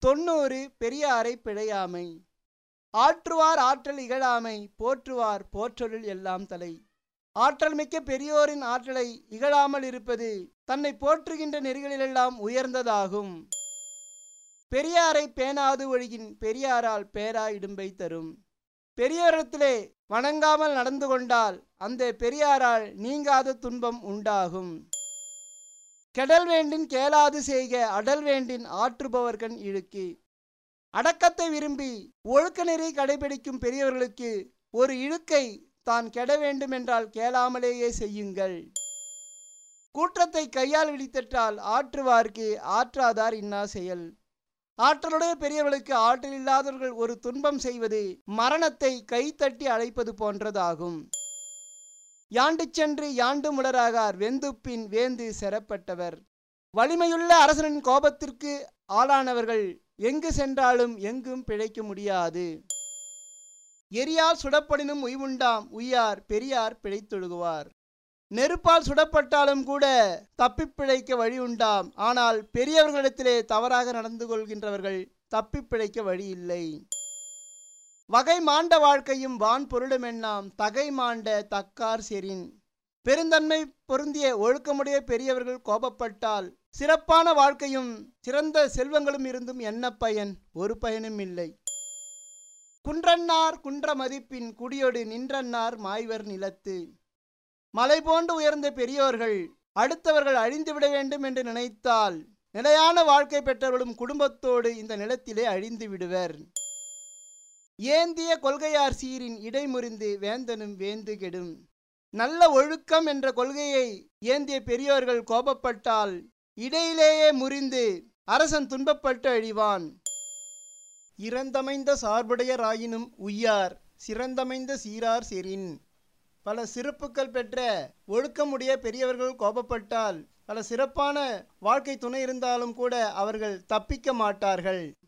தொண்ணூறு பெரியாரை பிழையாமை ஆற்றுவார் ஆற்றல் இகழாமை போற்றுவார் போற்றொழில் எல்லாம் தலை ஆற்றல் மிக்க பெரியோரின் ஆற்றலை இகழாமல் இருப்பது தன்னை போற்றுகின்ற நெறிகளிலெல்லாம் உயர்ந்ததாகும் பெரியாரை பேணாது ஒழுகின் பெரியாரால் பேரா இடும்பை தரும் பெரியோரிடத்திலே வணங்காமல் நடந்து கொண்டால் அந்த பெரியாரால் நீங்காத துன்பம் உண்டாகும் கெடல் வேண்டின் கேளாது செய்க அடல் வேண்டின் ஆற்றுபவர்கண் இழுக்கு அடக்கத்தை விரும்பி ஒழுக்க நெறி கடைபிடிக்கும் பெரியவர்களுக்கு ஒரு இழுக்கை தான் கெட வேண்டுமென்றால் கேளாமலேயே செய்யுங்கள் கூற்றத்தை கையால் விழித்தற்றால் ஆற்றுவார்க்கு ஆற்றாதார் இன்னா செயல் ஆற்றலுடைய பெரியவர்களுக்கு ஆற்றல் இல்லாதவர்கள் ஒரு துன்பம் செய்வது மரணத்தை கைத்தட்டி அழைப்பது போன்றதாகும் யாண்டு சென்று யாண்டு முடராகார் வெந்துப்பின் வேந்து செரப்பட்டவர் வலிமையுள்ள அரசனின் கோபத்திற்கு ஆளானவர்கள் எங்கு சென்றாலும் எங்கும் பிழைக்க முடியாது எரியால் சுடப்படினும் உய்வுண்டாம் உய்யார் பெரியார் பிழைத்தொழுகுவார் நெருப்பால் சுடப்பட்டாலும் கூட தப்பிப் பிழைக்க வழி உண்டாம் ஆனால் பெரியவர்களிடத்திலே தவறாக நடந்து கொள்கின்றவர்கள் தப்பிப் பிழைக்க வழி இல்லை வகை மாண்ட வாழ்க்கையும் வான் பொருளுமெல்லாம் தகை மாண்ட தக்கார் செரின் பெருந்தன்மை பொருந்திய ஒழுக்கமுடைய பெரியவர்கள் கோபப்பட்டால் சிறப்பான வாழ்க்கையும் சிறந்த செல்வங்களும் இருந்தும் என்ன பயன் ஒரு பயனும் இல்லை குன்றன்னார் குன்ற மதிப்பின் குடியொடு நின்றன்னார் மாய்வர் நிலத்து மலை போன்று உயர்ந்த பெரியோர்கள் அடுத்தவர்கள் அழிந்துவிட வேண்டும் என்று நினைத்தால் நிலையான வாழ்க்கை பெற்றவர்களும் குடும்பத்தோடு இந்த நிலத்திலே அழிந்து விடுவர் ஏந்திய கொள்கையார் சீரின் இடைமுறிந்து வேந்தனும் வேந்து கெடும் நல்ல ஒழுக்கம் என்ற கொள்கையை ஏந்திய பெரியோர்கள் கோபப்பட்டால் இடையிலேயே முறிந்து அரசன் துன்பப்பட்டு அழிவான் இறந்தமைந்த சார்புடையராயினும் உய்யார் சிறந்தமைந்த சீரார் செரின் பல சிறப்புகள் பெற்ற ஒழுக்கமுடைய பெரியவர்கள் கோபப்பட்டால் பல சிறப்பான வாழ்க்கை துணை இருந்தாலும் கூட அவர்கள் தப்பிக்க மாட்டார்கள்